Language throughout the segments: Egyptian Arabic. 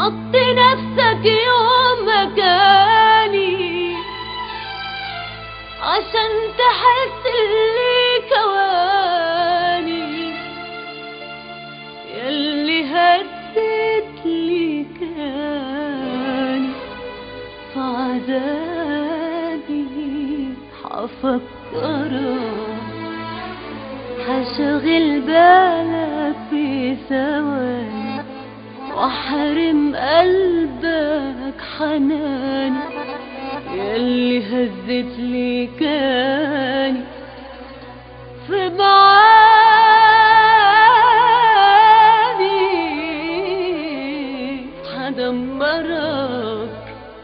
حط نفسك يوم مكاني عشان تحس اللي كواني ياللي هدت لي كاني في عذابي حفكرك هشغل بالك في ثواني واحرم قلبك حناني ياللي هزت لي كاني في بعادي هدمرك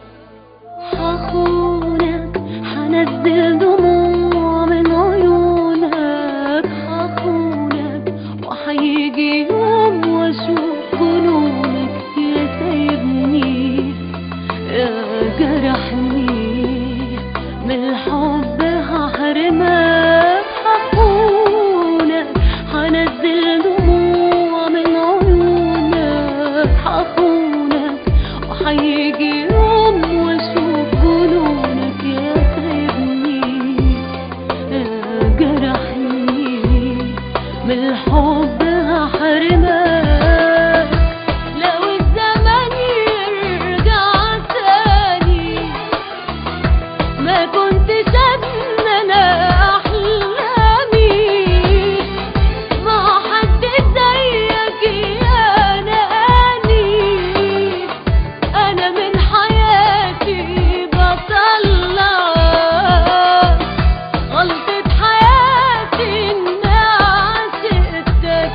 هخونك هنزل دموع من عيونك هخونك وهيجي يوم واشوف جنونك يا سايبني يا جرحني من الحب هحرمك هخونك هنزل دموع من عيونك هخونك وهيجي يوم واشوف جنونك يا سايبني يا جرحني من الحب هحرمك لو الزمن يرجع تاني ما كنتش أتمنى أحلامي ما حد زيك يا ناني أنا من حياتي بطلع غلطة حياتي إني عشقتك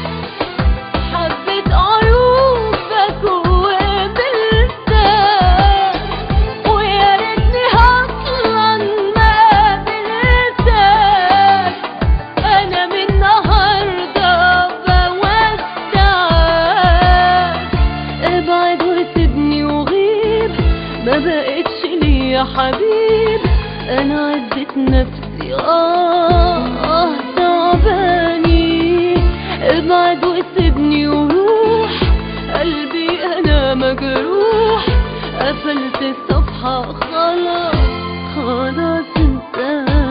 حبيت عيوبك وقبلتك ويا ريتني أصلا ما قبلتك أنا من النهاردة بودعك ابعد وسيبني وغيب ما بقتش ليا حبيب انا عزت نفسي اه اه تعباني ابعد وسيبني وروح قلبي انا مجروح قفلت الصفحة خلاص خلاص انساني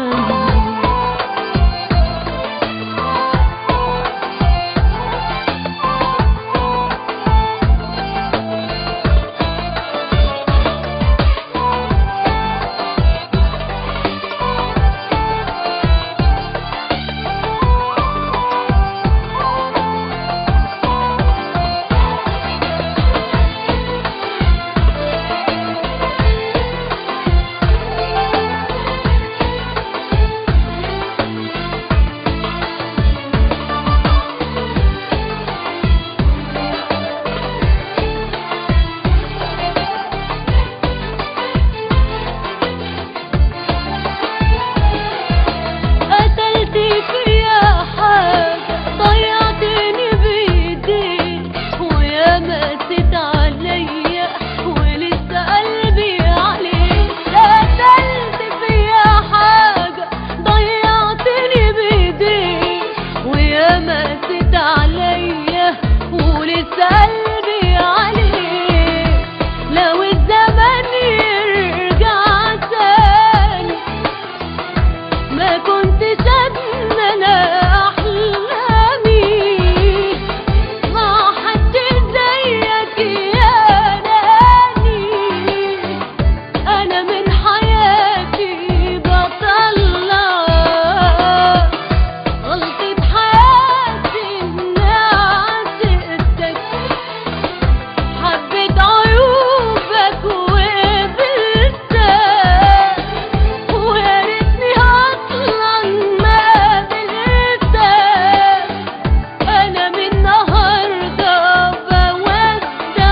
قتلت فيا حاجة ضيعتني بإيديك ويا مست عليا ولسه قلبي عليك قتلت فيا حاجة ضيعتني بإيديك ويا مست عليا ولسه قلبي عليك لو الزمن يرجع تاني ما كنتش أتمنى أحلامي ما حد زيك يا ناني أنا من حياتي بطلع غلطة حياتي إني عشقتك حبيت عيوبك وقبلتك ويا ريتني اصلا ما قبلتك انا من النهارده بودعك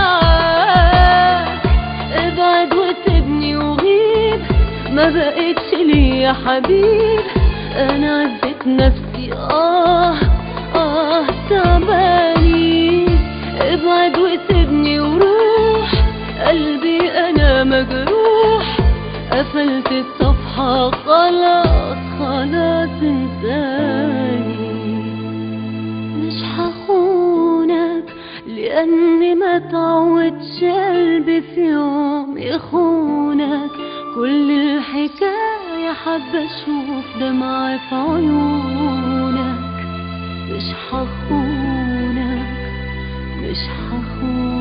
ابعد وسيبني وغيب ما بقتش ليا حبيب انا عزت نفسي اه اه تعباني ابعد وسيبني وروح قلبي انا مجروح قفلت الصفحة خلاص خلاص انساني مش هخونك لأني ما تعودش قلبي في يوم يخونك كل الحكاية حابة أشوف دمعة في عيونك مش هخونك مش هخونك